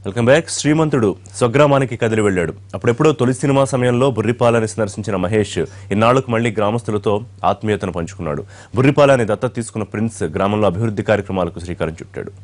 welcome back శ్రీమంతుడు స్వగ్రామానికి కదిలి వెళ్ళాడు అప్పుడెప్పుడో తొలి సినిమా సమయంలో బుర్రిపాలని సందర్శించిన మహేష్ ఇన్నాళ్లకు మళ్లీ గ్రామస్తులతో ఆత్మీయతను పంచుకున్నాడు బుర్రిపాలని దత్తత తీసుకున్న ప్రిన్స్ గ్రామంలో అభివృద్ధి కార్యక్రమాలకు శ్రీకారం చుట్టాడు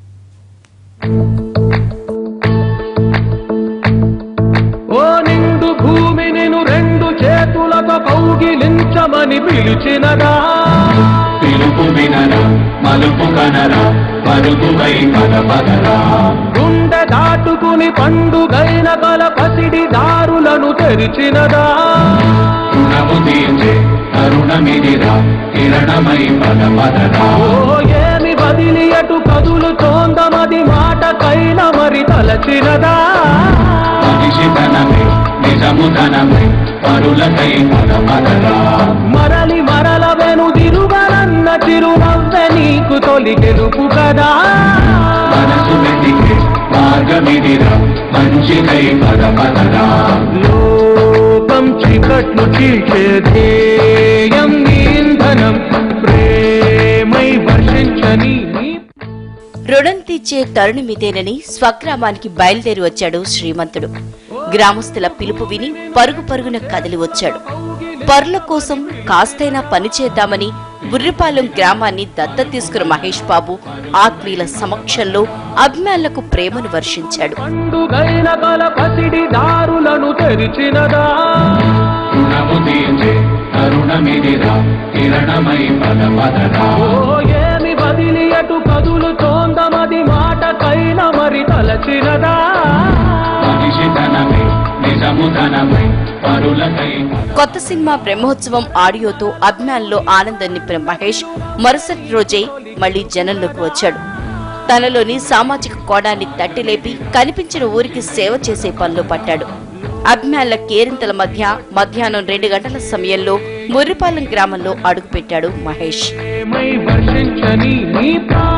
ఓ నిండు భూమి నిను రెండు చేతులతో కౌగిలించమని పిలిచినదా పిలుపు వినరా మలుపు కనరా పరుగువై పద పదరా గుండె దాటుకుని పండుగైన బల పసిడి దారులను తెరిచినదా రుణము తీర్చే కరుణమిదిరా కిరణమై పద పదరా ఓ ఏమి బదిలి అటు కదులు తోందమది మాటకైన మరి తలచినదా మనిషి తనమే నిజము తనమే పరులకై పద పదరా మరలి మరల వెనుదిరుగనన్న చిరునవ్వె నీకు తొలి గెలుపు కదా మనసు వెతికే మార్గమిదిరా మంచికై పద పదరా లోకం చీకట్లు చీల్చే ధ్యేయం నీ ఇంధనం ప్రేమై వర్షించని నీ రుణం తీర్చే తరుణమిదేనని స్వగ్రామానికి బయలుదేరి వచ్చాడు శ్రీమంతుడు గ్రామస్తుల పిలుపు విని పరుగు పరుగున కదిలి వచ్చాడు పరుల కోసం కాస్తైనా పని చేద్దామని బుర్రిపాలెం గ్రామాన్ని దత్త తీసుకున్న మహేష్ బాబు ఆత్మీయుల సమక్షంలో అభిమానులకు ప్రేమను వర్షించాడు పండుగైన బల పసిడి దారులను తెరిచినదా రుణము తీర్చే కరుణమిదిరా కిరణమై పద పదరా ఓ ఏమి బదిలి అటు కదులు తోందమది మాటకైన మరి తలచినదా మనిషి తనమే నిజము తనమే పరులకై పద కొత్త సినిమా బ్రహ్మోత్సవం ఆడియోతో అభిమానుల్లో ఆనందం నింపిన మహేష్ మరుసటి రోజే మళ్లీ జనంలోకి వచ్చాడు తనలోని సామాజిక కోణాన్ని తట్టిలేపి కనిపించిన ఊరికి సేవ చేసే పనిలో పట్టాడు అభిమానుల కేరింతల మధ్య మధ్యాహ్నం రెండు గంటల సమయంలో ముర్రిపాలెం గ్రామంలో అడుగుపెట్టాడు మహేష్ ప్రేమై వర్షించని నీ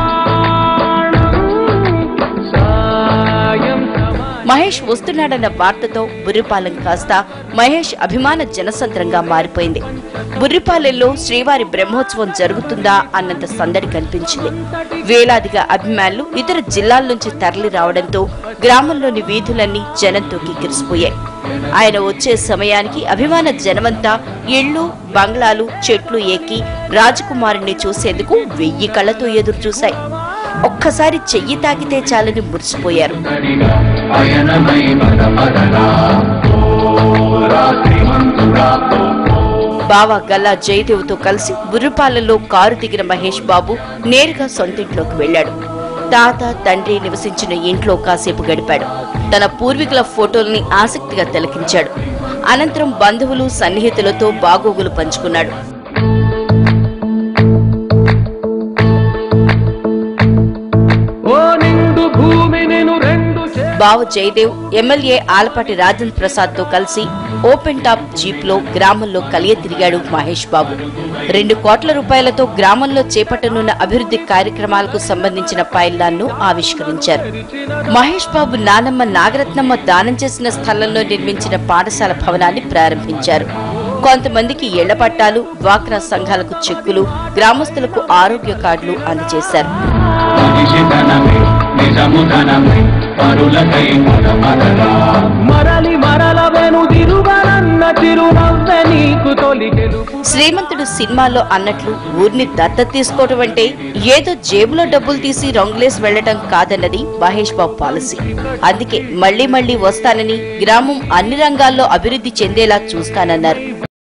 ప్రాణం సాయం సమా మహేష్ వస్తున్నాడన్న వార్తతో బుర్రిపాలెం కాస్త మహేష్ అభిమాన జనసంద్రంగా మారిపోయింది బుర్రిపాలెంలో శ్రీవారి బ్రహ్మోత్సవం జరుగుతుందా అన్నంత సందడి కనిపించింది వేలాదిగా అభిమానులు ఇతర జిల్లాల నుంచి తరలి రావడంతో గ్రామంలోని వీధులన్నీ జనంతో కిక్కిరిసిపోయాయి ఆయన వచ్చే సమయానికి అభిమాన జనమంతా ఇళ్ళు బంగ్లాలు చెట్లు ఎక్కి రాజకుమారుణ్ణి చూసేందుకు వెయ్యి కళ్ళతో ఎదురు చూశాయి ఒక్కసారి చెయ్యి తాకితే చాలని మురిసిపోయారు ఒక్కడిగా పయనమై పద పదరా ఓ రాత్రిమంతుడా ఓ బావ గల్లా జయదేవ్తో కలిసి బుర్రపాలెంలో కారు దిగిన మహేష్ బాబు నేరుగా సొంతింట్లోకి వెళ్ళాడు తాత తండ్రి నివసించిన ఇంట్లో కాసేపు గడిపాడు తన పూర్వీకుల ఫోటోల్ని ఆసక్తిగా తిలకించాడు అనంతరం బంధువులు సన్నిహితులతో బాగోగులు పంచుకున్నాడు ఓ నిండు భూమి నిను రెండు చే బావ జయదేవ్ ఎమ్మెల్యే ఆలపాటి రాజేంద్ర ప్రసాద్ తో కలిసి ఓపెన్ టాప్ జీప్ లో గ్రామంలో కలియ తిరిగాడు మహేష్ బాబు రెండు కోట్ల రూపాయలతో గ్రామంలో చేపట్టనున్న అభివృద్ధి కార్యక్రమాలకు సంబంధించిన పైల్లాన్ను ఆవిష్కరించారు మహేష్ బాబు నానమ్మ నాగరత్నమ్మ దానం చేసిన స్థలంలో నిర్మించిన పాఠశాల భవనాన్ని ప్రారంభించారు కొంతమందికి ఇళ్ల పట్టాలు డ్వాక్రా సంఘాలకు చెక్కులు గ్రామస్తులకు ఆరోగ్య కార్డులు అందజేశారు మనిషి తనమే నిజము తనమే పరులకై పద పదరా మరలి మరల వెనుదిరుగనన్న చిరునవ్వె నీకు తొలి గెలుపు శ్రీమంతుడు సినిమాలో అన్నట్లు ఊరిని దత్త తీసుకోవటం అంటే ఏదో జేబులో డబ్బులు తీసి రంగులేసి వెళ్లటం కాదన్నది మహేష్ బాబు పాలసీ అందుకే మళ్లీ మళ్లీ వస్తానని గ్రామం అన్ని రంగాల్లో అభివృద్ధి చెందేలా చూస్తానన్నారు